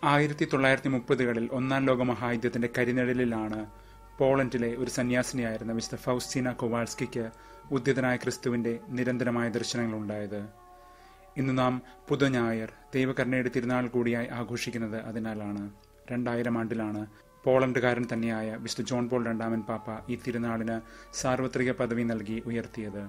ആയിരത്തി തൊള്ളായിരത്തി മുപ്പതുകളിൽ ഒന്നാം ലോക മഹായുദ്ധത്തിന്റെ കരിനിഴലിലാണ് പോളണ്ടിലെ ഒരു സന്യാസിനിയായിരുന്ന മിസ്റ്റർ ഫൗസ്റ്റീന കൊവാൾസ്കിക്ക് ഉദ്യതനായ ക്രിസ്തുവിന്റെ നിരന്തരമായ ദർശനങ്ങളുണ്ടായത് ഇന്ന് നാം പുതുഞായർ ദൈവകരുണയുടെ തിരുനാൾ കൂടിയായി ആഘോഷിക്കുന്നത് അതിനാലാണ് രണ്ടായിരം ആണ്ടിലാണ് പോളണ്ടുകാരൻ തന്നെയായ വിശുദ്ധ ജോൺ പോൾ രണ്ടാമൻ പാപ്പ ഈ തിരുനാളിന് സാർവത്രിക പദവി നൽകി ഉയർത്തിയത്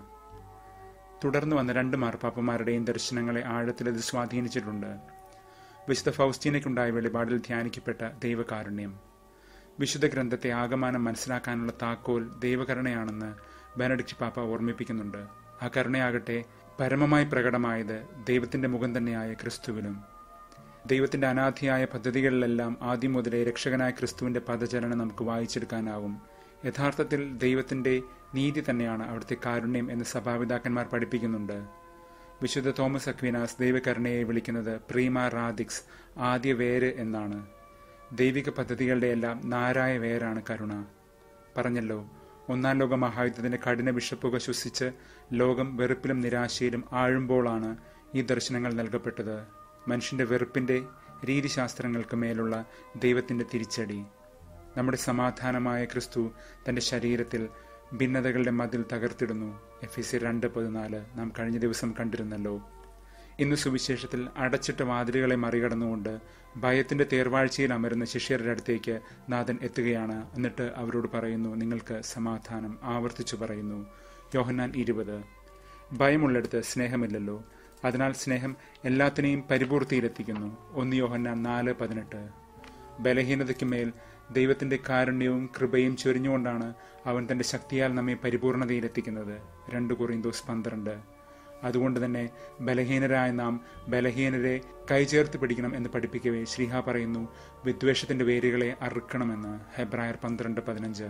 തുടർന്ന് വന്ന രണ്ട് മാർപ്പാപ്പമാരുടെയും ദർശനങ്ങളെ ആഴത്തിലത് സ്വാധീനിച്ചിട്ടുണ്ട് വിശുദ്ധ ഫൗസ്റ്റീനയ്ക്കുണ്ടായ വെളിപാടിൽ ധ്യാനിക്കപ്പെട്ട ദൈവകാരുണ്യം വിശുദ്ധ ഗ്രന്ഥത്തെ ആകമാനം മനസ്സിലാക്കാനുള്ള താക്കോൽ ദൈവകരുണയാണെന്ന് ബെനഡിക്റ്റ് പാപ്പ ഓർമ്മിപ്പിക്കുന്നുണ്ട് ആ കരുണയാകട്ടെ പരമമായി പ്രകടമായത് ദൈവത്തിന്റെ മുഖം തന്നെയായ ക്രിസ്തുവിലും ദൈവത്തിന്റെ അനാധിയായ പദ്ധതികളിലെല്ലാം ആദ്യം മുതലേ രക്ഷകനായ ക്രിസ്തുവിന്റെ പദചലനം നമുക്ക് വായിച്ചെടുക്കാനാവും യഥാർത്ഥത്തിൽ ദൈവത്തിന്റെ നീതി തന്നെയാണ് അവിടുത്തെ കാരുണ്യം എന്ന് സഭാപിതാക്കന്മാർ പഠിപ്പിക്കുന്നുണ്ട് വിശുദ്ധ തോമസ് അക്വിനാസ് ദൈവകരുണയെ വിളിക്കുന്നത് പ്രീമ റാദിക്സ് ആദ്യ വേര് എന്നാണ് ദൈവിക പദ്ധതികളുടെ എല്ലാം നാരായ വേരാണ് കരുണ പറഞ്ഞല്ലോ ഒന്നാം ലോക മഹായുദ്ധത്തിന്റെ കഠിന വിഷപ്പുക ശ്വസിച്ച് ലോകം വെറുപ്പിലും നിരാശയിലും ആഴുമ്പോഴാണ് ഈ ദർശനങ്ങൾ നൽകപ്പെട്ടത് മനുഷ്യന്റെ വെറുപ്പിന്റെ രീതിശാസ്ത്രങ്ങൾക്ക് മേലുള്ള ദൈവത്തിന്റെ തിരിച്ചടി നമ്മുടെ സമാധാനമായ ക്രിസ്തു തന്റെ ശരീരത്തിൽ ഭിന്നതകളുടെ മതിൽ തകർത്തിടുന്നു എഫ് എസ് സി രണ്ട് പതിനാല് നാം കഴിഞ്ഞ ദിവസം കണ്ടിരുന്നല്ലോ ഇന്ന് സുവിശേഷത്തിൽ അടച്ചിട്ട വാതിലുകളെ മറികടന്നുകൊണ്ട് ഭയത്തിന്റെ തേർവാഴ്ചയിൽ അമരുന്ന ശിഷ്യരുടെ അടുത്തേക്ക് നാഥൻ എത്തുകയാണ് എന്നിട്ട് അവരോട് പറയുന്നു നിങ്ങൾക്ക് സമാധാനം ആവർത്തിച്ചു പറയുന്നു യോഹന്നാൻ ഇരുപത് ഭയമുള്ളിടത്ത് സ്നേഹമില്ലല്ലോ അതിനാൽ സ്നേഹം എല്ലാത്തിനെയും പരിപൂർത്തിയിലെത്തിക്കുന്നു ഒന്ന് യോഹന്നാൻ നാല് പതിനെട്ട് ബലഹീനതയ്ക്ക് മേൽ ദൈവത്തിന്റെ കാരുണ്യവും കൃപയും ചൊരിഞ്ഞുകൊണ്ടാണ് അവൻ തന്റെ ശക്തിയാൽ നമ്മെ പരിപൂർണതയിലെത്തിക്കുന്നത് രണ്ട് കുറിന്തോസ് പന്ത്രണ്ട് അതുകൊണ്ട് തന്നെ ബലഹീനരായ നാം ബലഹീനരെ കൈചേർത്ത് പിടിക്കണം എന്ന് പഠിപ്പിക്കവേ ശ്രീഹ പറയുന്നു വിദ്വേഷത്തിന്റെ വേരുകളെ അറുക്കണമെന്ന് ഹെബ്രായർ പന്ത്രണ്ട് പതിനഞ്ച്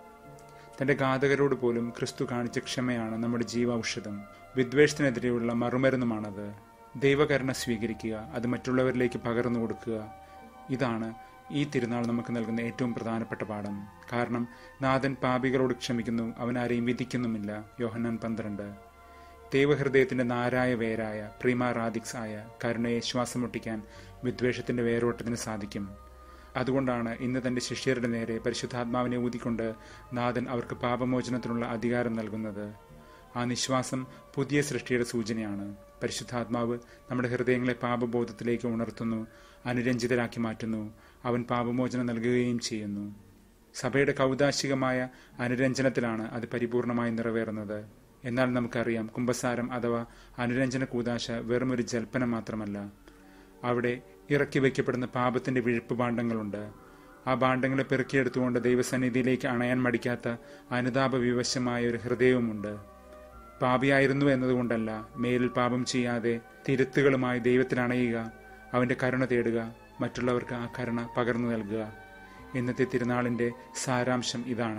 തന്റെ ഘാതകരോട് പോലും ക്രിസ്തു കാണിച്ച ക്ഷമയാണ് നമ്മുടെ ജീവൌഷധം വിദ്വേഷത്തിനെതിരെയുള്ള മറുമരുന്നുമാണത് ദൈവകരുണ സ്വീകരിക്കുക അത് മറ്റുള്ളവരിലേക്ക് പകർന്നു കൊടുക്കുക ഇതാണ് ഈ തിരുനാൾ നമുക്ക് നൽകുന്ന ഏറ്റവും പ്രധാനപ്പെട്ട പാഠം കാരണം നാഥൻ പാപികളോട് ക്ഷമിക്കുന്നു അവൻ ആരെയും വിധിക്കുന്നുമില്ല യോഹന്നാൻ പന്ത്രണ്ട് ദൈവഹൃദയത്തിന്റെ നാരായ വേരായ പ്രീമ റാദിക്സ് ആയ കരുണയെ ശ്വാസം മുട്ടിക്കാൻ വിദ്വേഷത്തിന്റെ വേരോട്ടത്തിന് സാധിക്കും അതുകൊണ്ടാണ് ഇന്ന് തന്റെ ശിഷ്യരുടെ നേരെ പരിശുദ്ധാത്മാവിനെ ഊതിക്കൊണ്ട് നാഥൻ അവർക്ക് പാപമോചനത്തിനുള്ള അധികാരം നൽകുന്നത് ആ നിശ്വാസം പുതിയ സൃഷ്ടിയുടെ സൂചനയാണ് പരിശുദ്ധാത്മാവ് നമ്മുടെ ഹൃദയങ്ങളെ പാപബോധത്തിലേക്ക് ഉണർത്തുന്നു അനുരഞ്ജിതരാക്കി മാറ്റുന്നു അവൻ പാപമോചനം നൽകുകയും ചെയ്യുന്നു സഭയുടെ കൗതാശികമായ അനുരഞ്ജനത്തിലാണ് അത് പരിപൂർണമായി നിറവേറുന്നത് എന്നാൽ നമുക്കറിയാം കുംഭസാരം അഥവാ അനുരഞ്ജന കൂതാശ വെറുമൊരു ജൽപ്പനം മാത്രമല്ല അവിടെ ഇറക്കി വയ്ക്കപ്പെടുന്ന പാപത്തിന്റെ വിഴുപ്പ് ഭാണ്ഡങ്ങളുണ്ട് ആ ഭാണ്ഡങ്ങളെ പെറുക്കിയെടുത്തുകൊണ്ട് ദൈവസന്നിധിയിലേക്ക് അണയാൻ മടിക്കാത്ത അനുതാപ വിവശമായ ഒരു ഹൃദയവുമുണ്ട് പാപിയായിരുന്നു എന്നതുകൊണ്ടല്ല മേലിൽ പാപം ചെയ്യാതെ തിരുത്തുകളുമായി ദൈവത്തിൽ അണയുക അവന്റെ കരുണ തേടുക മറ്റുള്ളവർക്ക് ആ കരുണ പകർന്നു നൽകുക ഇന്നത്തെ തിരുനാളിന്റെ സാരാംശം ഇതാണ്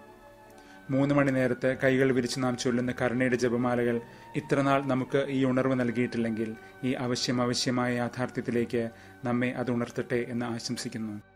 മൂന്ന് മണി നേരത്ത് കൈകൾ വിരിച്ച് നാം ചൊല്ലുന്ന കരുണയുടെ ജപമാലകൾ ഇത്രനാൾ നമുക്ക് ഈ ഉണർവ് നൽകിയിട്ടില്ലെങ്കിൽ ഈ അവശ്യം അവശ്യമായ യാഥാർത്ഥ്യത്തിലേക്ക് നമ്മെ അത് ഉണർത്തട്ടെ എന്ന് ആശംസിക്കുന്നു